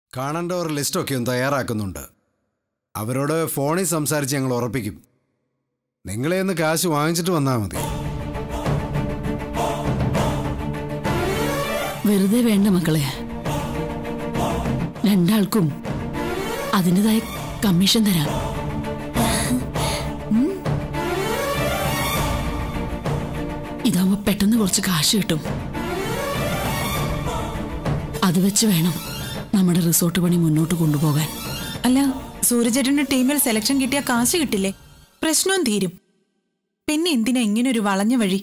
കാണേണ്ട ഒരു ലിസ്റ്റൊക്കെ ഒന്ന് തയ്യാറാക്കുന്നുണ്ട് അവരോട് ഫോണിൽ സംസാരിച്ച് ഞങ്ങൾ ഉറപ്പിക്കും നിങ്ങളെ ഒന്ന് കാശ് വാങ്ങിച്ചിട്ട് വന്നാൽ മതി വെറുതെ വേണ്ട മക്കളെ രണ്ടാൾക്കും അതിൻ്റെതായ കമ്മീഷൻ തരാം ഉം. ഇതാവുമ്പോ പെട്ടെന്ന് കുറച്ച് കാശ് കിട്ടും അത് വെച്ച് വേണം നമ്മുടെ റിസോർട്ട് പണി മുന്നോട്ട് കൊണ്ടുപോകാൻ അല്ല സൂരജേട്ടന്റെ ടീമിൽ സെലക്ഷൻ കിട്ടിയ കാശ് കിട്ടില്ലേ പ്രശ്നവും തീരും പിന്നെ എന്തിനാ ഇങ്ങനെ ഒരു വളഞ്ഞ വഴി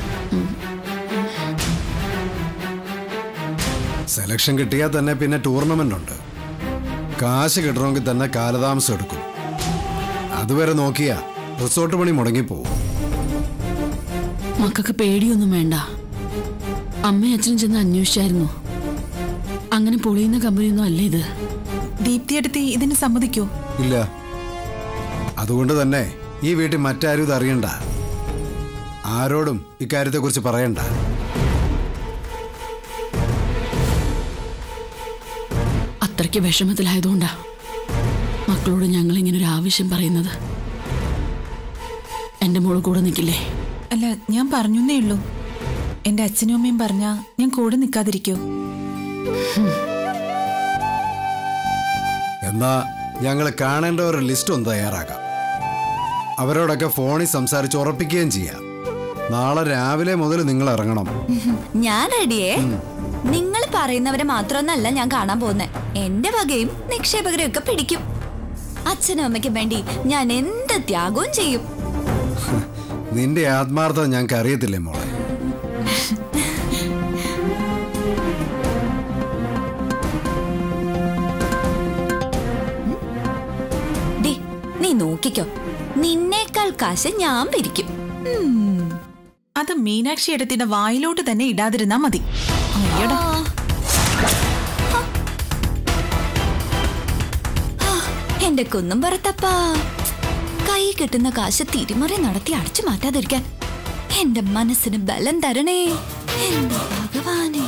സെലക്ഷൻ കിട്ടിയാൽ തന്നെ പിന്നെ ടൂർണമെന്റ് ഉണ്ട് കാശ് കിട്ടണമെങ്കിൽ തന്നെ കാലതാമസം എടുക്കും അതുവരെ നോക്കിയാ റിസോർട്ട് പണി മുടങ്ങിപ്പോവും മക്കൾക്ക് പേടിയൊന്നും വേണ്ട അമ്മയും അച്ഛനും ചെന്ന് അന്വേഷിച്ചായിരുന്നു അങ്ങനെ പൊളിയുന്ന കമ്പനിയൊന്നും അല്ല ഇത് ദീപ്തിയെടുത്ത് ഇതിന് സമ്മതിക്കോ ഇല്ല അതുകൊണ്ട് തന്നെ ഈ വീട്ടിൽ മറ്റാരും ഇത് അറിയണ്ട ആരോടും ഇക്കാര്യത്തെക്കുറിച്ച് പറയണ്ട അത്രയ്ക്ക് വിഷമത്തിലായതുകൊണ്ടാ മക്കളോട് ഞങ്ങൾ ഇങ്ങനെ ഒരു ആവശ്യം പറയുന്നത് എൻ്റെ മോള് കൂടെ നിൽക്കില്ലേ അല്ല ഞാൻ പറഞ്ഞേ ഉള്ളൂ എന്റെ അച്ഛനും അമ്മയും പറഞ്ഞാ ഞാൻ കൂടെ നിൽക്കാതിരിക്കോ എന്നാ ഞങ്ങൾ കാണേണ്ട ഒരു ലിസ്റ്റ് ഒന്ന് തയ്യാറാക്കാം അവരോടൊക്കെ ഫോണിൽ സംസാരിച്ച് ഉറപ്പിക്കുകയും ചെയ്യാം നാളെ രാവിലെ മുതൽ നിങ്ങൾ ഇറങ്ങണം ഞാൻ റെഡിയേ നിങ്ങൾ പറയുന്നവരെ മാത്രമൊന്നല്ല ഞാൻ കാണാൻ പോകുന്നത് എന്റെ വകയും നിക്ഷേപകരെയും ഒക്കെ പിടിക്കും അച്ഛനും അമ്മയ്ക്കും വേണ്ടി ഞാൻ എന്ത് ത്യാഗവും ചെയ്യും നിന്റെ ആത്മാർത്ഥത ഞങ്ങൾക്ക് അറിയത്തില്ലേ മോളെ ഡി നീ നോക്കിക്കോ നിന്നേക്കാൾ കാശ് ഞാൻ പിരിക്കും ഉം. അത് മീനാക്ഷി എടുത്തിന്റെ വായിലോട്ട് തന്നെ ഇടാതിരുന്നാ മതി അയ്യടാ ആ, എന്റെ കുന്നും പുറത്തപ്പാ കൈ കിട്ടുന്ന കാശ് തിരിമറി നടത്തി അടച്ചു മാറ്റാതിരിക്കാൻ എന്റെ മനസ്സിന് ബലം തരണേ എന്റെ ഭഗവാനെ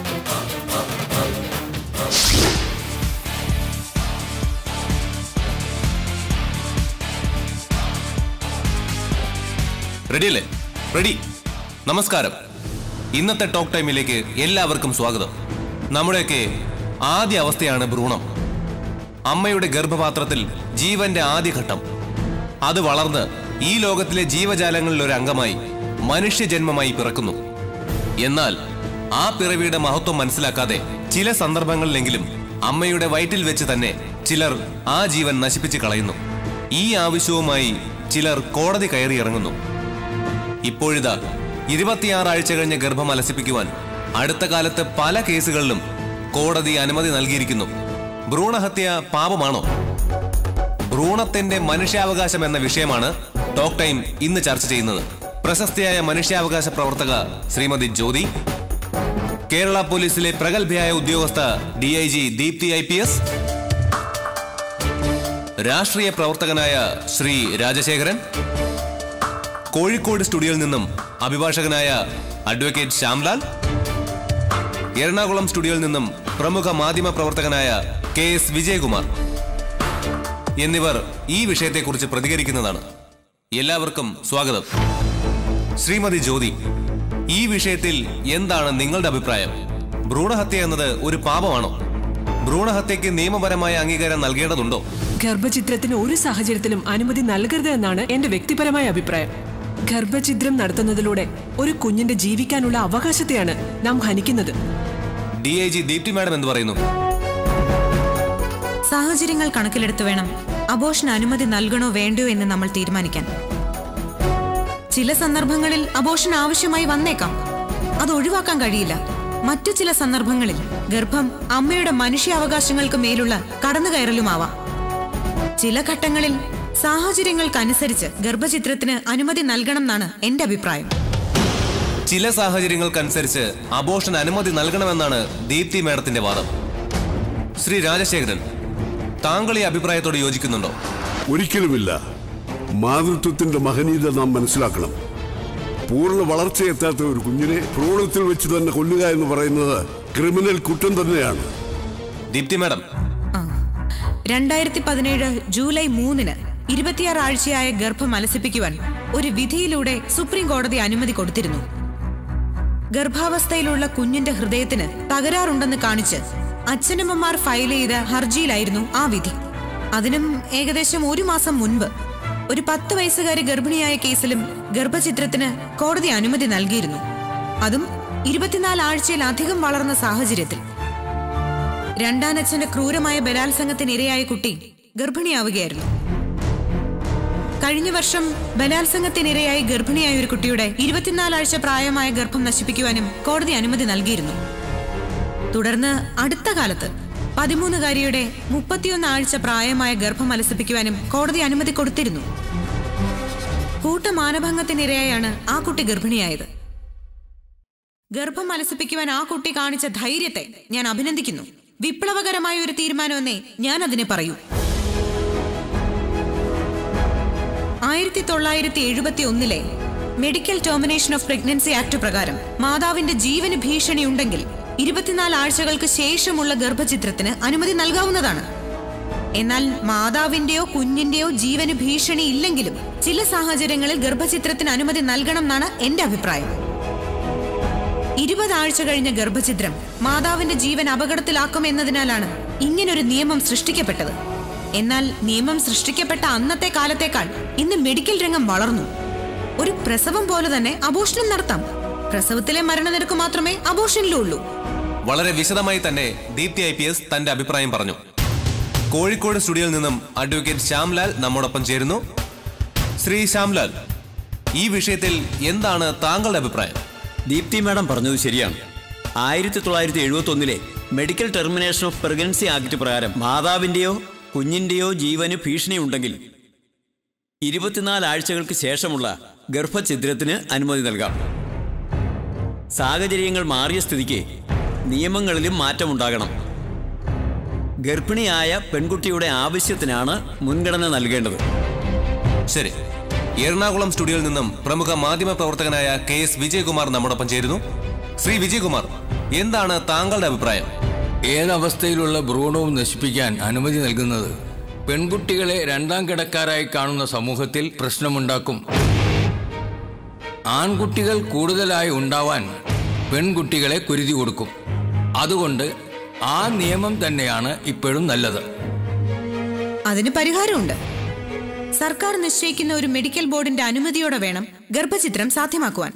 റെഡിയല്ലേ റെഡി നമസ്കാരം ഇന്നത്തെ ടോക്ക് ടൈമിലേക്ക് എല്ലാവർക്കും സ്വാഗതം നമ്മുടെയൊക്കെ ആദ്യ അവസ്ഥയാണ് ഭ്രൂണം അമ്മയുടെ ഗർഭപാത്രത്തിൽ ജീവന്റെ ആദ്യഘട്ടം അത് വളർന്ന് ഈ ലോകത്തിലെ ജീവജാലങ്ങളിൽ ഒരു അംഗമായി മനുഷ്യജന്മമായി പിറക്കുന്നു എന്നാൽ ആ പിറവിയുടെ മഹത്വം മനസ്സിലാക്കാതെ ചില സന്ദർഭങ്ങളിലെങ്കിലും അമ്മയുടെ വയറ്റിൽ വെച്ച് തന്നെ ചിലർ ആ ജീവൻ നശിപ്പിച്ച് കളയുന്നു ഈ ആവശ്യവുമായി ചിലർ കോടതി കയറി ഇറങ്ങുന്നു ഇപ്പോഴിതാ ഇരുപത്തിയാറ് ആഴ്ച കഴിഞ്ഞ ഗർഭം അലസിപ്പിക്കുവാൻ അടുത്ത കാലത്ത് പല കേസുകളിലും കോടതി അനുമതി നൽകിയിരിക്കുന്നു ഭ്രൂണഹത്യ പാപമാണോ ഭ്രൂണത്തിന്റെ മനുഷ്യാവകാശം എന്ന വിഷയമാണ് ടോക്ക് ടൈം ഇന്ന് ചർച്ച ചെയ്യുന്നത് പ്രശസ്തയായ മനുഷ്യാവകാശ പ്രവർത്തക ശ്രീമതി ജ്യോതി കേരള പോലീസിലെ പ്രഗത്ഭയായ ഉദ്യോഗസ്ഥ D I G Deepthi I P S രാഷ്ട്രീയ പ്രവർത്തകനായ ശ്രീ രാജശേഖരൻ കോഴിക്കോട് സ്റ്റുഡിയോയിൽ നിന്നും അഭിഭാഷകനായ അഡ്വക്കേറ്റ് ശ്യാംലാൽ എറണാകുളം സ്റ്റുഡിയോയിൽ നിന്നും പ്രമുഖ മാധ്യമ പ്രവർത്തകനായ കെ എസ് വിജയകുമാർ എന്നിവർ ഈ വിഷയത്തെക്കുറിച്ച് പ്രതികരിക്കുന്നതാണ് എല്ലാവർക്കും സ്വാഗതം ശ്രീമതി ജ്യോതി ഈ വിഷയത്തിൽ എന്താണ് നിങ്ങളുടെ അഭിപ്രായം ഭ്രൂണഹത്യ എന്നത് ഒരു പാപമാണോ ഭ്രൂണഹത്യക്ക് നിയമപരമായ അംഗീകാരം നൽകേണ്ടതുണ്ടോ ഗർഭചിത്രത്തിന് ഒരു സാഹചര്യത്തിലും അനുമതി നൽകരുത് എന്നാണ് എന്റെ വ്യക്തിപരമായ അഭിപ്രായം ഗർഭഛിദ്രം നടത്തുന്നതിലൂടെ ഒരു കുഞ്ഞിന്റെ ജീവിക്കാനുള്ള അവകാശത്തെയാണ് നാം ഹനിക്കുന്നത് D I G Deepthi madam എന്ന് പറയുന്നു സാഹചര്യങ്ങൾ കണക്കിലെടുത്ത് വേണം അബോഷൻ അനുമതി നൽകണോ വേണ്ടയോ എന്ന് നമ്മൾ തീരുമാനിക്കാൻ ചില സന്ദർഭങ്ങളിൽ അബോഷൻ ആവശ്യമായി വന്നേക്കാം അത് ഒഴിവാക്കാൻ കഴിയില്ല മറ്റു ചില സന്ദർഭങ്ങളിൽ ഗർഭം അമ്മയുടെ മനുഷ്യാവകാശങ്ങൾക്ക് മേലുള്ള കടന്നുകയറലുമാവാം ചില ഘട്ടങ്ങളിൽ സാഹചര്യങ്ങൾക്കനുസരിച്ച് ഗർഭചിത്രത്തിന് അനുമതി നൽകണം എന്നാണ് എന്റെ അഭിപ്രായം ചില സാഹചര്യങ്ങൾക്കനുസരിച്ച് അബോഷൻ അനുമതി നൽകണമെന്നാണ് ദീപ്തി മാഡത്തിന്റെ വാദം ശ്രീ രാജശേഖരൻ താങ്കൾ ഈ അഭിപ്രായത്തോട് യോജിക്കുന്നുണ്ടോ ഒരിക്കലുമില്ല മാതൃത്വത്തിന്റെ മഹനീയത നാം മനസ്സിലാക്കണം പൂർണ്ണ വളർച്ചയെത്താത്ത ഒരു കുഞ്ഞിനെ ഭ്രൂണത്തിൽ വെച്ച് തന്നെ കൊല്ലുക എന്ന് പറയുന്നത് ക്രിമിനൽ കുറ്റം തന്നെയാണ് ദീപ്തി മാഡം രണ്ടായിരത്തി പതിനേഴ് ജൂലൈ മൂന്നിന് ഇരുപത്തിയാറ് ആഴ്ചയായ ഗർഭം അലസിപ്പിക്കുവാൻ ഒരു വിധിയിലൂടെ സുപ്രീം കോടതി അനുമതി കൊടുത്തിരുന്നു ഗർഭാവസ്ഥയിലുള്ള കുഞ്ഞിന്റെ ഹൃദയത്തിന് തകരാറുണ്ടെന്ന് കാണിച്ച് അച്ഛനമ്മമാർ ഫയൽ ചെയ്ത ഹർജിയിലായിരുന്നു ആ വിധി അതിനും ഏകദേശം ഒരു മാസം മുൻപ് ഒരു പത്ത് വയസ്സുകാരി ഗർഭിണിയായ കേസിലും ഗർഭചിത്രത്തിന് കോടതി അനുമതി നൽകിയിരുന്നു അതും ഇരുപത്തിനാല് ആഴ്ചയിലധികം വളർന്ന സാഹചര്യത്തിൽ രണ്ടാനച്ഛന്റെ ക്രൂരമായ ബലാത്സംഗത്തിനിരയായ കുട്ടി ഗർഭിണിയാവുകയായിരുന്നു കഴിഞ്ഞ വർഷം ബലാത്സംഗത്തിനിരയായി ഗർഭിണിയായ ഒരു കുട്ടിയുടെ ഇരുപത്തിനാലാഴ്ച പ്രായമായ ഗർഭം നശിപ്പിക്കുവാനും കോടതി അനുമതി നൽകിയിരുന്നു തുടർന്ന് അടുത്ത കാലത്ത് പതിമൂന്നുകാരിയുടെ മുപ്പത്തിയൊന്ന് ആഴ്ച പ്രായമായ ഗർഭം അലസിപ്പിക്കുവാനും കോടതി അനുമതി കൊടുത്തിരുന്നു കൂട്ടമാനഭംഗത്തിനിരയായാണ് ആ കുട്ടി ഗർഭിണിയായത് ഗർഭം അലസിപ്പിക്കുവാൻ ആ കുട്ടി കാണിച്ച ധൈര്യത്തെ ഞാൻ അഭിനന്ദിക്കുന്നു വിപ്ലവകരമായ ഒരു തീരുമാനമെന്നേ ഞാൻ അതിനെ പറയൂ ആയിരത്തി തൊള്ളായിരത്തി എഴുപത്തി ഒന്നിലെ medical termination of pregnancy act പ്രകാരം മാതാവിന്റെ ജീവന് ഭീഷണിയുണ്ടെങ്കിൽ ഇരുപത്തിനാല് ആഴ്ചകൾക്ക് ശേഷമുള്ള ഗർഭചിത്രത്തിന് അനുമതി നൽകാവുന്നതാണ് എന്നാൽ മാതാവിന്റെയോ കുഞ്ഞിന്റെയോ ജീവന് ഭീഷണി ഇല്ലെങ്കിലും ചില സാഹചര്യങ്ങളിൽ ഗർഭചിത്രത്തിന് അനുമതി നൽകണം എന്നാണ് എന്റെ അഭിപ്രായം ഇരുപത് ആഴ്ച കഴിഞ്ഞ ഗർഭചിത്രം മാതാവിന്റെ ജീവൻ അപകടത്തിലാക്കും എന്നതിനാലാണ് ഇങ്ങനൊരു നിയമം സൃഷ്ടിക്കപ്പെട്ടത് എന്നാൽ നിയമം സൃഷ്ടിക്കപ്പെട്ട അന്നത്തെ കാലത്തേക്കാൾ ഇന്ന് മെഡിക്കൽ രംഗം വളർന്നു ഒരു പ്രസവം പോലെ തന്നെ അബോഷണം നടത്താം പ്രസവത്തിലെ മരണനിരക്ക് മാത്രമേ അബോഷനിലും ഉള്ളൂ വളരെ വിശദമായി തന്നെ ദീപ്തി ഐ പി എസ് തന്റെ അഭിപ്രായം പറഞ്ഞു കോഴിക്കോട് സ്റ്റുഡിയോയിൽ നിന്നും അഡ്വക്കേറ്റ് ശ്യാംലാൽ നമ്മോടൊപ്പം ചേരുന്നു ശ്രീ ശ്യാംലാൽ ഈ വിഷയത്തിൽ എന്താണ് താങ്കളുടെ അഭിപ്രായം ദീപ്തി മാഡം പറഞ്ഞത് ശരിയാണ് ആയിരത്തി തൊള്ളായിരത്തി എഴുപത്തി ഒന്നിലെ medical termination of pregnancy act പ്രകാരം മാതാവിൻ്റെയോ കുഞ്ഞിൻ്റെയോ ജീവന് ഭീഷണിയുണ്ടെങ്കിൽ ഇരുപത്തിനാല് ആഴ്ചകൾക്ക് ശേഷമുള്ള ഗർഭഛിദ്രത്തിന് അനുമതി നൽകാം സാഹചര്യങ്ങൾ മാറിയ സ്ഥിതിക്ക് നിയമങ്ങളിലും മാറ്റമുണ്ടാകണം ഗർഭിണിയായ പെൺകുട്ടിയുടെ ആവശ്യത്തിനാണ് മുൻഗണന നൽകേണ്ടത് ശരി എറണാകുളം സ്റ്റുഡിയോയിൽ നിന്നും പ്രമുഖ മാധ്യമ പ്രവർത്തകനായ കെ എസ് വിജയകുമാർ നമ്മോടൊപ്പം ചേരുന്നു ശ്രീ വിജയകുമാർ എന്താണ് താങ്കളുടെ അഭിപ്രായം ഏതവസ്ഥയിലുള്ള ഭ്രൂണവും നശിപ്പിക്കാൻ അനുമതി നൽകുന്നത് പെൺകുട്ടികളെ രണ്ടാം കിടക്കാരായി കാണുന്ന സമൂഹത്തിൽ പ്രശ്നമുണ്ടാക്കും ആൺകുട്ടികൾ കൂടുതലായി ഉണ്ടാവാൻ പെൺകുട്ടികളെ കുരുതി കൊടുക്കും അതുകൊണ്ട് ആ നിയമം തന്നെയാണ് ഇപ്പോഴും നല്ലത് അതിന് പരിഹാരമുണ്ട് സർക്കാർ നിശ്ചയിക്കുന്ന ഒരു മെഡിക്കൽ ബോർഡിന്റെ അനുമതിയോടെ വേണം ഗർഭചിത്രം സാധ്യമാക്കുവാൻ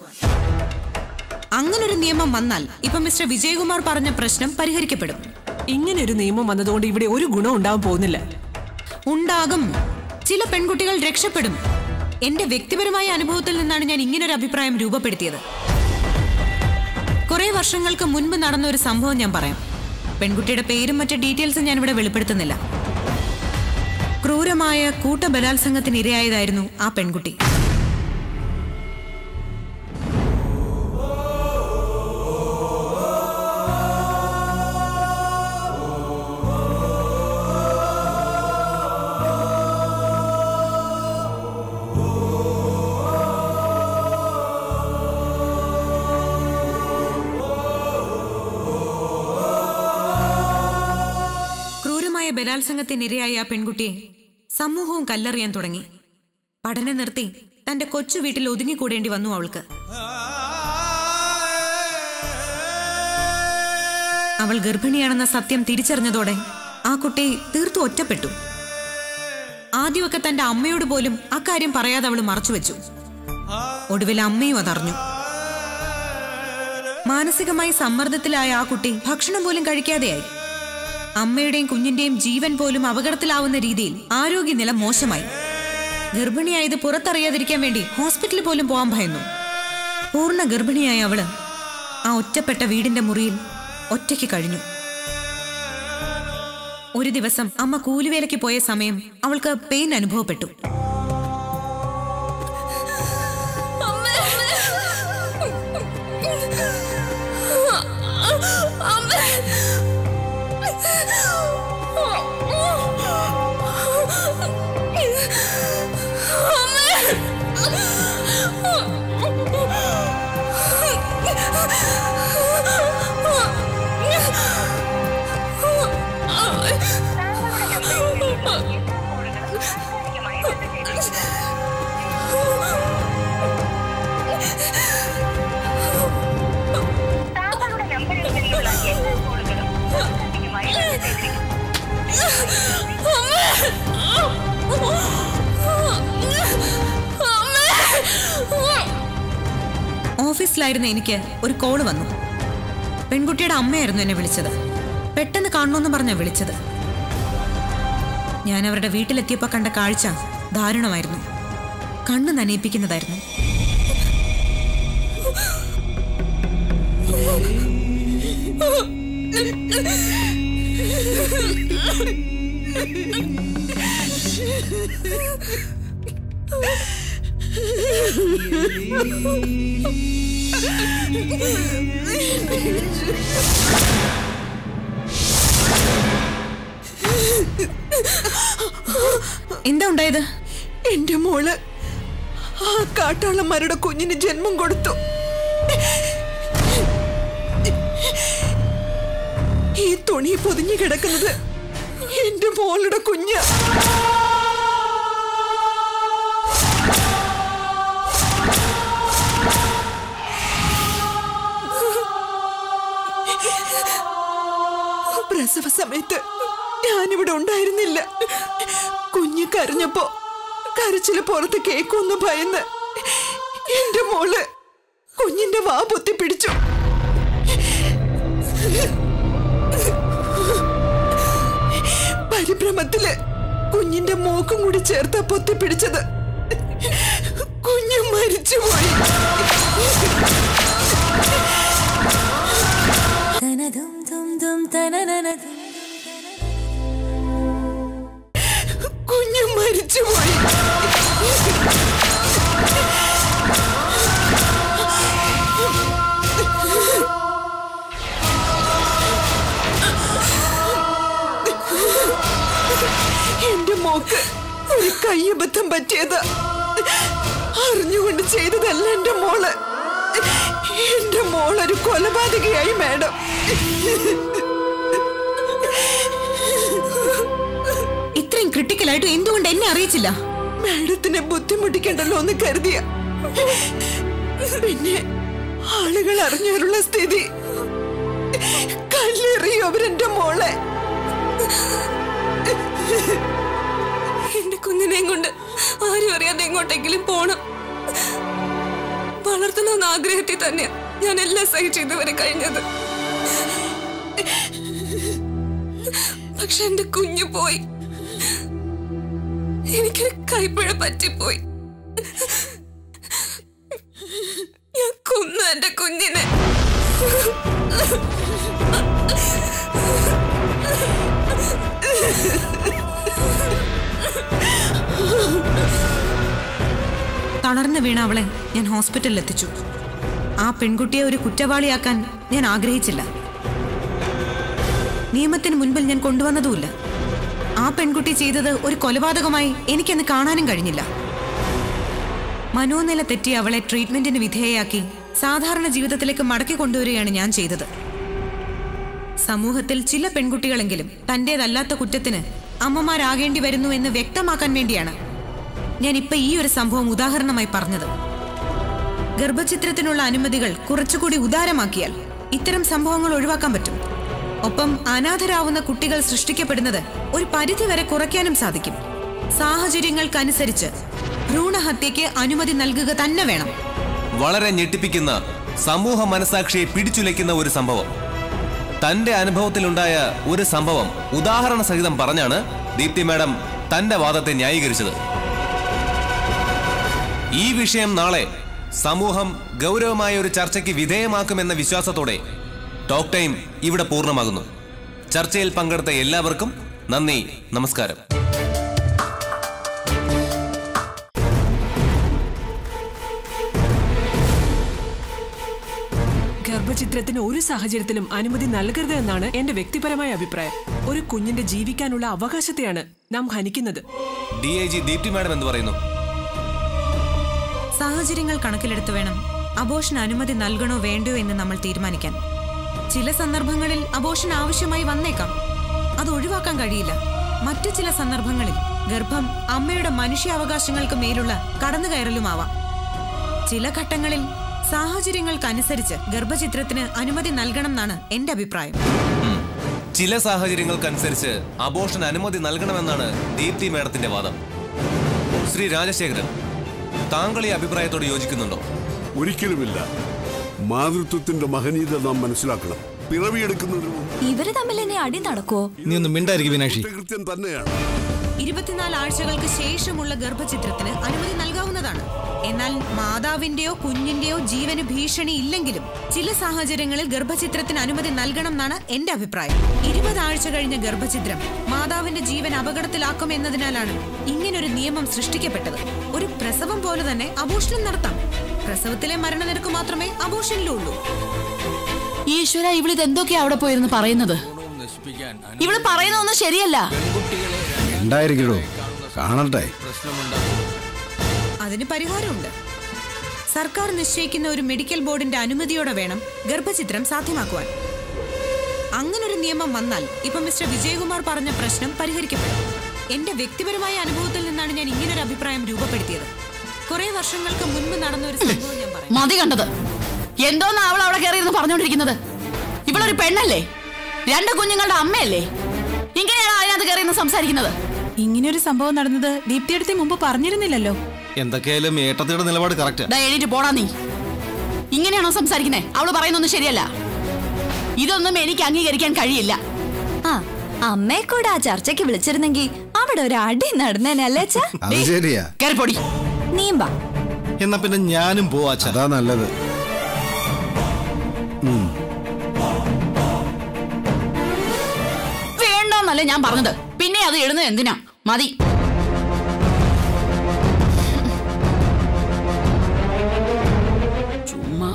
അങ്ങനൊരു നിയമം വന്നാൽ ഇപ്പൊ മിസ്റ്റർ വിജയകുമാർ പറഞ്ഞ പ്രശ്നം പരിഹരിക്കപ്പെടും ഇങ്ങനെ ഒരു നിയമം വന്നതുകൊണ്ട് ഇവിടെ ഒരു ഗുണം ഉണ്ടാവാൻ പോകുന്നില്ല ഉണ്ടാകും ചില പെൺകുട്ടികൾ രക്ഷപ്പെടും എന്റെ വ്യക്തിപരമായ അനുഭവത്തിൽ നിന്നാണ് ഞാൻ ഇങ്ങനൊരു അഭിപ്രായം രൂപപ്പെടുത്തിയത് കുറെ വർഷങ്ങൾക്ക് മുൻപ് നടന്ന ഒരു സംഭവം ഞാൻ പറയാം പെൺകുട്ടിയുടെ പേരും മറ്റു ഡീറ്റെയിൽസും ഞാൻ ഇവിടെ വെളിപ്പെടുത്തുന്നില്ല ക്രൂരമായ കൂട്ടബലാത്സംഗത്തിന് ഇരയായതായിരുന്നു ആ പെൺകുട്ടി ക്രൂരമായ ബലാത്സംഗത്തിനിരയായ ആ പെൺകുട്ടിയെ സമൂഹവും കല്ലെറിയാൻ തുടങ്ങി പഠനം നിർത്തി തന്റെ കൊച്ചു വീട്ടിൽ ഒതുങ്ങിക്കൂടേണ്ടി വന്നു അവൾക്ക് അവൾ ഗർഭിണിയാണെന്ന സത്യം തിരിച്ചറിഞ്ഞതോടെ ആ കുട്ടി തീർത്തു ഒറ്റപ്പെട്ടു ആദ്യമൊക്കെ തന്റെ അമ്മയോട് പോലും അക്കാര്യം പറയാതെ അവൾ മറച്ചുവെച്ചു ഒടുവിൽ അമ്മയും അതറിഞ്ഞു മാനസികമായി സമ്മർദ്ദത്തിലായ ആ കുട്ടി ഭക്ഷണം പോലും കഴിക്കാതെയായി അമ്മയുടെയും കുഞ്ഞിന്റെയും ജീവൻ പോലും അപകടത്തിലാവുന്ന രീതിയിൽ ആരോഗ്യനില മോശമായി ഗർഭിണിയായത് പുറത്തറിയാതിരിക്കാൻ വേണ്ടി ഹോസ്പിറ്റലിൽ പോലും പോകാൻ ഭയന്നു പൂർണ്ണ ഗർഭിണിയായ അവള് ആ ഒറ്റപ്പെട്ട വീടിന്റെ മുറിയിൽ ഒറ്റയ്ക്ക് കഴിഞ്ഞു ഒരു ദിവസം അമ്മ കൂലിവേലയ്ക്ക് പോയ സമയം അവൾക്ക് പെയിൻ അനുഭവപ്പെട്ടു അമ്മ ഓഫീസിലായിരുന്ന എനിക്ക് ഒരു കോള് വന്നു പെൺകുട്ടിയുടെ അമ്മയായിരുന്നു എന്നെ വിളിച്ചത് പെട്ടെന്ന് കാണണമെന്ന് പറഞ്ഞാ വിളിച്ചത് ഞാൻ അവരുടെ വീട്ടിലെത്തിയപ്പോൾ കണ്ട കാഴ്ച ദാരുണമായിരുന്നു കണ്ണ് നനയിപ്പിക്കുന്നതായിരുന്നു എന്താ ഉണ്ടായത് എന്റെ മോള് ആ കാട്ടാളന്മാരുടെ കുഞ്ഞിന് ജന്മം കൊടുത്തു ഈ തുണി പൊതിഞ്ഞു കിടക്കുന്നത് എന്റെ മോളുടെ കുഞ്ഞ് പ്രസവ സമയത്ത് ഞാനിവിടെ ഉണ്ടായിരുന്നില്ല കുഞ്ഞ് കരഞ്ഞപ്പോ കരച്ചില് പുറത്ത് കേക്കൊന്ന് ഭയന്ന് എന്റെ മോള് കുഞ്ഞിന്റെ വാ പൊത്തി പിടിച്ചു പരിഭ്രമത്തില് കുഞ്ഞിന്റെ മൂക്കും കൂടി ചേർത്ത പൊത്തി പിടിച്ചത് കുഞ്ഞ് മരിച്ചുപോയി കുഞ്ഞ് മരിച്ചുപോയി എന്റെ മോക്ക് ഒരു കയ്യബദ്ധം പറ്റിയത് അറിഞ്ഞുകൊണ്ട് ചെയ്തതല്ല എന്റെ മോള് എന്റെ മോളൊരു കൊലപാതകയായി മാഡം ഇത്രയും ക്രിട്ടിക്കലായിട്ട് എന്തുകൊണ്ട് എന്നെ അറിയിച്ചില്ല മാഡത്തിനെ ബുദ്ധിമുട്ടിക്കണ്ടല്ലോ എന്ന് കരുതിയ പിന്നെ ആളുകൾ അറിഞ്ഞാലുള്ള സ്ഥിതി കല്ലെറിയോ അവരെന്റെ മോളെ എന്റെ കുഞ്ഞിനെയും കൊണ്ട് ആരും അറിയാതെ എങ്ങോട്ടെങ്കിലും പോണം വളർത്തണമെന്ന ആഗ്രഹത്തിൽ തന്നെയാ ഞാൻ എല്ലാം സഹിച്ച് ഇതുവരെ കഴിഞ്ഞത് പക്ഷെ എന്റെ കുഞ്ഞു പോയി എനിക്കൊരു കൈപ്പിഴ പറ്റിപ്പോയി ഞാൻ കൊന്നു എന്റെ കുഞ്ഞിനെ തളർന്നു വീണ അവളെ ഞാൻ ഹോസ്പിറ്റലിൽ എത്തിച്ചു ആ പെൺകുട്ടിയെ ഒരു കുറ്റവാളിയാക്കാൻ ഞാൻ ആഗ്രഹിച്ചില്ല നിയമത്തിന് മുൻപിൽ ഞാൻ കൊണ്ടുവന്നതുമില്ല ആ പെൺകുട്ടി ചെയ്തത് ഒരു കൊലപാതകമായി എനിക്കന്ന് കാണാനും കഴിഞ്ഞില്ല മനോനില തെറ്റി അവളെ ട്രീറ്റ്മെന്റിന് വിധേയയാക്കി സാധാരണ ജീവിതത്തിലേക്ക് മടക്കി കൊണ്ടുവരികയാണ് ഞാൻ ചെയ്തത് സമൂഹത്തിൽ ചില പെൺകുട്ടികളെങ്കിലും തന്റേതല്ലാത്ത കുറ്റത്തിന് അമ്മമാരാകേണ്ടി വരുന്നു എന്ന് വ്യക്തമാക്കാൻ വേണ്ടിയാണ് ഞാൻ ഇപ്പൊ ഈ ഒരു സംഭവം ഉദാഹരണമായി പറഞ്ഞത് ഗർഭചിത്രത്തിനുള്ള അനുമതികൾ കുറച്ചുകൂടി ഉദാരമാക്കിയാൽ ഇത്തരം സംഭവങ്ങൾ ഒഴിവാക്കാൻ പറ്റും ഒപ്പം അനാഥരാവുന്ന കുട്ടികൾ സൃഷ്ടിക്കപ്പെടുന്നത് ഒരു പരിധിവരെ കുറയ്ക്കാനും സാധിക്കും സാഹചര്യങ്ങൾക്കനുസരിച്ച് ഭ്രൂണഹത്യയ്ക്ക് അനുമതി നൽകുക തന്നെ വേണം വളരെ ഞെട്ടിപ്പിക്കുന്ന സമൂഹ മനസാക്ഷിയെ പിടിച്ചുലയ്ക്കുന്ന ഒരു സംഭവം തന്റെ അനുഭവത്തിലുണ്ടായ ഒരു സംഭവം ഉദാഹരണ സഹിതം പറഞ്ഞാണ് ദീപ്തി മാഡം തന്റെ വാദത്തെ ന്യായീകരിച്ചത് ഈ വിഷയം നാളെ സമൂഹം ഗൗരവമായ ഒരു ചർച്ചയ്ക്ക് വിധേയമാക്കുമെന്ന വിശ്വാസത്തോടെ ടോക്ക് ടൈം ഇവിടെ പൂർണ്ണമാകുന്നു ചർച്ചയിൽ പങ്കെടുത്ത എല്ലാവർക്കും നന്ദി നമസ്കാരം ഗർഭചിത്രത്തിന് ഒരു സാഹചര്യത്തിലും അനുമതി നൽകരുത് എന്നാണ് എന്റെ വ്യക്തിപരമായ അഭിപ്രായം ഒരു കുഞ്ഞിന്റെ ജീവിക്കാനുള്ള അവകാശത്തെയാണ് നാം ഹനിക്കുന്നത് D I G Deepthi madam എന്ന് പറയുന്നു സാഹചര്യങ്ങൾ കണക്കിലെടുത്ത് വേണം അബോഷൻ അനുമതി നൽകണോ വേണ്ടയോ എന്ന് നമ്മൾ തീരുമാനിക്കാൻ ചില സന്ദർഭങ്ങളിൽ അബോഷൻ ആവശ്യമായി വന്നേക്കാം അത് ഒഴിവാക്കാൻ കഴിയില്ല മറ്റു ചില സന്ദർഭങ്ങളിൽ ഗർഭം അമ്മയുടെ മനുഷ്യാവകാശങ്ങൾക്ക് മേലുള്ള കടന്നുകയറലുമാവാം ചില ഘട്ടങ്ങളിൽ സാഹചര്യങ്ങൾക്കനുസരിച്ച് ഗർഭചിത്രത്തിന് അനുമതി നൽകണം എന്നാണ് എന്റെ അഭിപ്രായം ചില സാഹചര്യങ്ങൾക്കനുസരിച്ച് അബോഷൻ അനുമതി നൽകണമെന്നാണ് ദീപ്തി മേഡത്തിന്റെ വാദം ശ്രീ രാജശേഖരൻ താങ്കൾ ഈ അഭിപ്രായത്തോട് യോജിക്കുന്നുണ്ടോ ഒരിക്കലുമില്ല മാതൃത്വത്തിന്റെ മഹനീയത നാം മനസ്സിലാക്കണം പിറവിയെടുക്കുന്നതിന് മുമ്പ് ഇവര് തമ്മിൽ ഇനി അടി നടക്കുവോ നീ ഒന്ന് മിണ്ടായിരിക്കും വിനാക്ഷി കൃത്യം തന്നെയാണ് ഇരുപത്തിനാല് ആഴ്ചകൾക്ക് ശേഷമുള്ള ഗർഭചിത്രത്തിന് അനുമതി നൽകാവുന്നതാണ് എന്നാൽ മാതാവിന്റെയോ കുഞ്ഞിന്റെയോ ജീവന് ഭീഷണി ഇല്ലെങ്കിലും ചില സാഹചര്യങ്ങളിൽ ഗർഭചിത്രത്തിന് അനുമതി നൽകണം എന്നാണ് എന്റെ അഭിപ്രായം ഇരുപത് ആഴ്ച കഴിഞ്ഞ ഗർഭചിത്രം മാതാവിന്റെ ജീവൻ അപകടത്തിലാക്കും എന്നതിനാലാണ് ഇങ്ങനൊരു നിയമം സൃഷ്ടിക്കപ്പെട്ടത് ഒരു പ്രസവം പോലെ തന്നെ അബോഷണം നടത്താം പ്രസവത്തിലെ മരണനിരക്ക് മാത്രമേ അബോഷനിലും ഉള്ളൂ ഈശ്വര ഇവളിത് എന്തൊക്കെയാ അവിടെ പോയിരുന്ന് പറയുന്നത് നശിപ്പിക്കാൻ ഇവള് പറയുന്നതൊന്നും ശരിയല്ല ഉണ്ടായിരിക്കടോ കാണട്ടെ അതിന് പരിഹാരമുണ്ട് സർക്കാർ നിശ്ചയിക്കുന്ന ഒരു മെഡിക്കൽ ബോർഡിന്റെ അനുമതിയോടെ വേണം ഗർഭചിത്രം സാധ്യമാക്കുവാൻ അങ്ങനൊരു നിയമം വന്നാൽ ഇപ്പൊ മിസ്റ്റർ വിജയകുമാർ പറഞ്ഞ പ്രശ്നം പരിഹരിക്കപ്പെടും എന്റെ വ്യക്തിപരമായ അനുഭവത്തിൽ നിന്നാണ് ഞാൻ ഇങ്ങനൊരു അഭിപ്രായം രൂപപ്പെടുത്തിയത് കുറെ വർഷങ്ങൾക്ക് മുൻപ് നടന്ന ഒരു സംഭവം ഞാൻ പറയാം മതി കണ്ടത് എന്തോന്നാ അവൾ അവിടെ കയറിയിരുന്ന് പറഞ്ഞോണ്ടിരിക്കുന്നത് ഇവളൊരു പെണ്ണല്ലേ രണ്ട് കുഞ്ഞുങ്ങളുടെ അമ്മയല്ലേ ഇങ്ങനെയാണോ അതിനകത്ത് കയറിയിരുന്ന് സംസാരിക്കുന്നത് ഇങ്ങനെയൊരു സംഭവം നടന്നത് ദീപ്തിയെടുത്ത് മുമ്പ് പറഞ്ഞിരുന്നില്ലല്ലോ എന്തൊക്കെയായാലും ഏട്ടത്തിയുടെ നിലപാട് കറക്റ്റ് ദാ എണീറ്റ് പോടാ നീ ഇങ്ങനെയാണോ സംസാരിക്കുന്നേ അവള് പറയുന്നൊന്നും ശരിയല്ല ഇതൊന്നും എനിക്ക് അംഗീകരിക്കാൻ കഴിയില്ല ആ അമ്മയെ കൂടെ ആ ചർച്ചയ്ക്ക് വിളിച്ചിരുന്നെങ്കിൽ അവിടെ ഒരു അടി നടന്നേനല്ലേ അച്ഛാ അത് ശരിയാ കയറിപ്പൊടി നീയും വാ എന്നാ പിന്നെ ഞാനും പോവാച്ച അതാ നല്ലത് ഉം. വേണ്ടെന്നല്ലേ ഞാൻ പറഞ്ഞത് പിന്നെ അത് എഴുന്നത് എന്തിനാ മതി ചുമ്മാ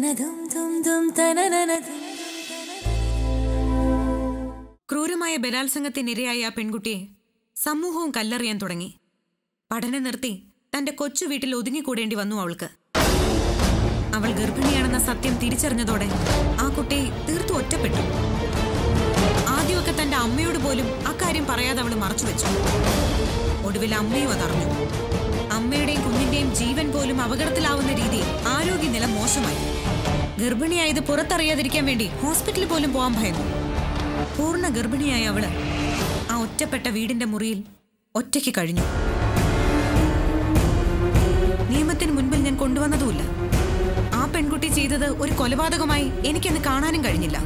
ക്രൂരമായ ബലാത്സംഗത്തിനിരയായ ആ പെൺകുട്ടിയെ സമൂഹവും കല്ലെറിയാൻ തുടങ്ങി പഠനം നിർത്തി തന്റെ കൊച്ചു വീട്ടിൽ ഒതുങ്ങിക്കൂടേണ്ടി വന്നു അവൾക്ക് അവൾ ഗർഭിണിയാണെന്ന സത്യം തിരിച്ചറിഞ്ഞതോടെ ആ കുട്ടി തീർത്തു ഒറ്റപ്പെട്ടു ആദ്യമൊക്കെ തന്റെ അമ്മയോട് പോലും അക്കാര്യം പറയാതെ അവൾ മറച്ചുവെച്ചു ഒടുവിൽ അമ്മയും അതറിഞ്ഞു അമ്മയുടെയും കുഞ്ഞിന്റെയും ജീവൻ പോലും അപകടത്തിലാവുന്ന രീതിയിൽ ആരോഗ്യനില മോശമായി ഗർഭിണിയായത് പുറത്തറിയാതിരിക്കാൻ വേണ്ടി ഹോസ്പിറ്റലിൽ പോലും പോകാൻ ഭയന്നു പൂർണ്ണ ഗർഭിണിയായ അവള് ആ ഒറ്റപ്പെട്ട വീടിന്റെ മുറിയിൽ ഒറ്റയ്ക്ക് കഴിഞ്ഞു നിയമത്തിന് മുൻപിൽ ഞാൻ കൊണ്ടുവന്നതുമില്ല ആ പെൺകുട്ടി ചെയ്തത് ഒരു കൊലപാതകമായി എനിക്കന്ന് കാണാനും കഴിഞ്ഞില്ല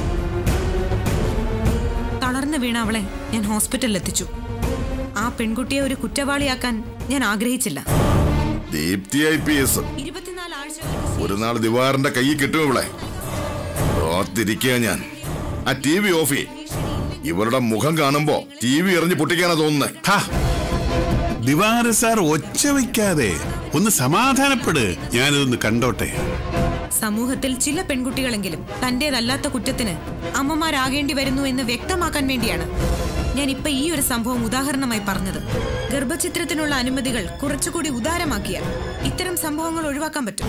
തളർന്നു വീണ അവളെ ഞാൻ ഹോസ്പിറ്റലിൽ എത്തിച്ചു ആ പെൺകുട്ടിയെ ഒരു കുറ്റവാളിയാക്കാൻ ഞാൻ ആഗ്രഹിച്ചില്ല ദീപ്തി ഐ പി എസ് ഇരുപത്തിനാല് ആഴ്ച ഒരു നാൾ ദിവാറിന്റെ കയ്യിൽ കിട്ടും ഇവിടെ ഓത്തിരിക്കുക ഞാൻ ആ ടി വി ഓഫ് ചെയ്യ് ഇവരുടെ മുഖം കാണുമ്പോ ടി വി എറിഞ്ഞ് പൊട്ടിക്കാനാ തോന്നുന്നത് ദിവാര സാർ ഒച്ച വയ്ക്കാതെ ഒന്ന് സമാധാനപ്പെട് ഞാനിതൊന്ന് കണ്ടോട്ടെ സമൂഹത്തിൽ ചില പെൺകുട്ടികളെങ്കിലും തന്റേതല്ലാത്ത കുറ്റത്തിന് അമ്മമാരാകേണ്ടി വരുന്നു എന്ന് വ്യക്തമാക്കാൻ വേണ്ടിയാണ് ഞാൻ ഇപ്പൊ ഈ ഒരു സംഭവം ഉദാഹരണമായി പറഞ്ഞത് ഗർഭചിത്രത്തിനുള്ള അനുമതികൾ കുറച്ചുകൂടി ഉദാരമാക്കിയാൽ ഇത്തരം സംഭവങ്ങൾ ഒഴിവാക്കാൻ പറ്റും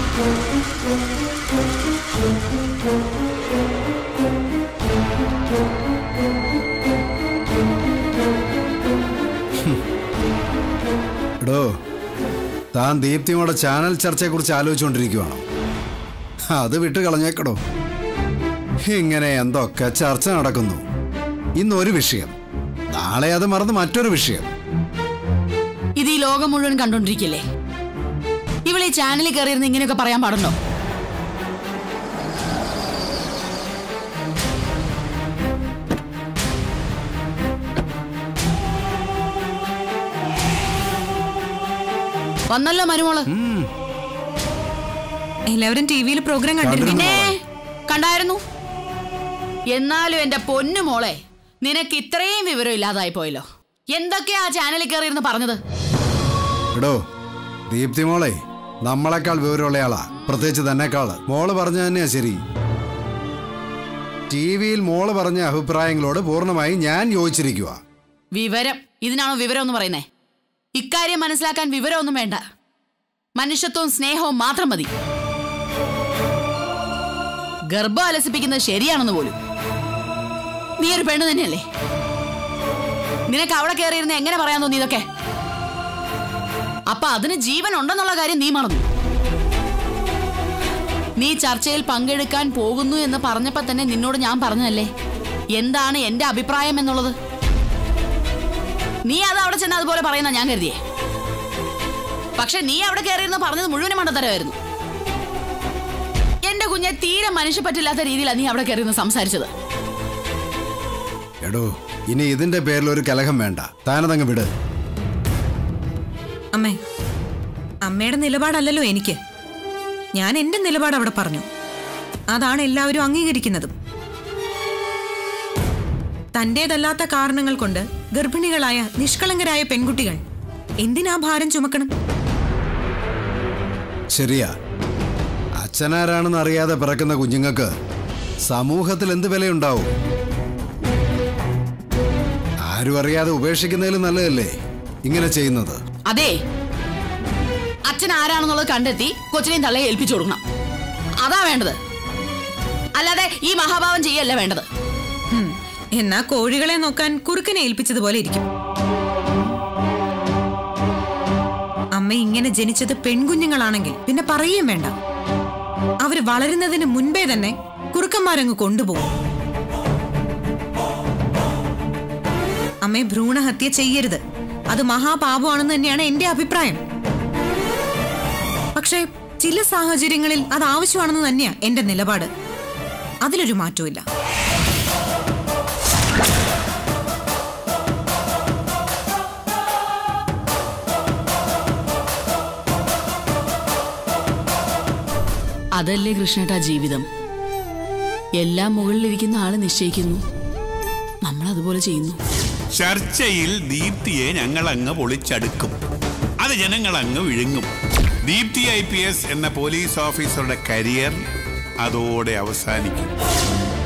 എടോ താൻ ദീപ്തിയോടെ ചാനൽ ചർച്ചയെക്കുറിച്ച് ആലോചിച്ചുകൊണ്ടിരിക്കുവാണോ അത് വിട്ട് കളഞ്ഞേക്കടോ ഇങ്ങനെ എന്തൊക്കെ ചർച്ച നടക്കുന്നു ഇന്നൊരു വിഷയം നാളെ അത് മറന്ന് മറ്റൊരു വിഷയം ഇത് ഈ ലോകം മുഴുവൻ കണ്ടോണ്ടിരിക്കില്ലേ ഇവൾ ഈ ചാനലിൽ കയറിയിരുന്ന് ഇങ്ങനെയൊക്കെ പറയാൻ പാടുണ്ടോ വന്നല്ലോ മരുമോള് എല്ലാവരും ടി വിയിൽ പ്രോഗ്രാം കണ്ടിരുന്നു പിന്നെ കണ്ടായിരുന്നു എന്നാലും എന്റെ പൊന്നു മോളെ നിനക്ക് ഇത്രയും വിവരം ഇല്ലാതായി പോയല്ലോ എന്തൊക്കെയാ ആ ചാനലിൽ കയറിയിരുന്ന് പറഞ്ഞത് എടോ ദീപ്തി മോളെ നമ്മളെക്കാൾ വിവരമുള്ളയാളാ പ്രത്യേകിച്ച് തന്നെക്കാള് മോള് പറഞ്ഞ തന്നെയാ ശരി ടി വിയിൽ മോള് പറഞ്ഞ അഭിപ്രായങ്ങളോട് പൂർണ്ണമായി ഞാൻ യോജിച്ചിരിക്കുക വിവരം ഇതിനാണോ വിവരം എന്ന് പറയുന്നേ ഇക്കാര്യം മനസ്സിലാക്കാൻ വിവരമൊന്നും വേണ്ട മനുഷ്യത്വവും സ്നേഹവും മാത്രം മതി ഗർഭം അലസിപ്പിക്കുന്നത് ശരിയാണെന്ന് പോലും നീ ഒരു പെണ്ണ് തന്നെയല്ലേ നിനക്ക് അവിടെ കയറിയിരുന്ന് എങ്ങനെ പറയാൻ തോന്നി ഇതൊക്കെ അപ്പൊ അതിന് ജീവൻ ഉണ്ടെന്നുള്ള കാര്യം നീ മറന്നു നീ ചർച്ചയിൽ പങ്കെടുക്കാൻ പോകുന്നു എന്ന് പറഞ്ഞപ്പോ തന്നെ നിന്നോട് ഞാൻ പറഞ്ഞതല്ലേ എന്താണ് എന്റെ അഭിപ്രായം എന്നുള്ളത് നീ അത് അവിടെ ചെന്ന് അതുപോലെ പറയുന്ന ഞാൻ കരുതിയേ പക്ഷെ നീ അവിടെ കയറിയിരുന്ന് പറഞ്ഞത് മുഴുവനും മണ്ടത്തരമായിരുന്നു എന്റെ കുഞ്ഞെ തീരെ മനുഷ്യ പറ്റില്ലാത്ത രീതിയിലാണ് നീ അവിടെ കയറിയിരുന്ന് സംസാരിച്ചത് എടോ ഇനി ഇതിന്റെ പേരിൽ ഒരു കലഹം വേണ്ട താനതങ്ങ് വിട് അമ്മേ അമ്മയുടെ നിലപാടല്ലല്ലോ എനിക്ക് ഞാൻ എന്റെ നിലപാട് അവിടെ പറഞ്ഞു അതാണ് എല്ലാവരും അംഗീകരിക്കുന്നതും തന്റേതല്ലാത്ത കാരണങ്ങൾ കൊണ്ട് ഗർഭിണികളായ നിഷ്കളങ്കരായ പെൺകുട്ടികൾ എന്തിനാ ഭാരം ചുമക്കണം ശരിയാ അച്ഛനാരാണെന്ന് അറിയാതെ പിറക്കുന്ന കുഞ്ഞുങ്ങൾക്ക് സമൂഹത്തിൽ എന്ത് വിലയുണ്ടാവും ആരും അറിയാതെ ഉപേക്ഷിക്കുന്നതിലും നല്ലതല്ലേ ഇങ്ങനെ ചെയ്യുന്നത് അതെ അച്ഛൻ ആരാണെന്നുള്ളത് കണ്ടെത്തി കൊച്ചിനെയും തള്ളയെ ഏൽപ്പിച്ചു കൊടുക്കണം അതാ വേണ്ടത് അല്ലാതെ ഈ മഹാഭാവം ചെയ്യല്ല വേണ്ടത് ഹും, എന്നാ കോഴികളെ നോക്കാൻ കുറുക്കനെ ഏൽപ്പിച്ചതുപോലെ ഇരിക്കും അമ്മ ഇങ്ങനെ ജനിച്ചത് പെൺകുഞ്ഞുങ്ങളാണെങ്കിൽ പിന്നെ പറയുകയും വേണ്ട അവര് വളരുന്നതിന് മുൻപേ തന്നെ കുറുക്കന്മാരങ്ങ് കൊണ്ടുപോകും അമ്മയെ ഭ്രൂണഹത്യ ചെയ്യരുത് അത് മഹാപാപമാണെന്ന് തന്നെയാണ് എന്റെ അഭിപ്രായം പക്ഷേ ചില സാഹചര്യങ്ങളിൽ അത് ആവശ്യമാണെന്ന് തന്നെയാ എന്റെ നിലപാട് അതിലൊരു മാറ്റവും അതല്ലേ കൃഷ്ണേട്ടാ ജീവിതം എല്ലാം മുകളിലിരിക്കുന്ന ആള് നിശ്ചയിക്കുന്നു നമ്മൾ അതുപോലെ ചെയ്യുന്നു ചർച്ചയിൽ ദീപ്തിയെ ഞങ്ങൾ അങ്ങ് പൊളിച്ചടുക്കും അത് ജനങ്ങൾ അങ്ങ് വിഴുങ്ങും ദീപ്തി ഐ പി എസ് എന്ന പോലീസ് ഓഫീസറുടെ കരിയർ അതോടെ അവസാനിക്കും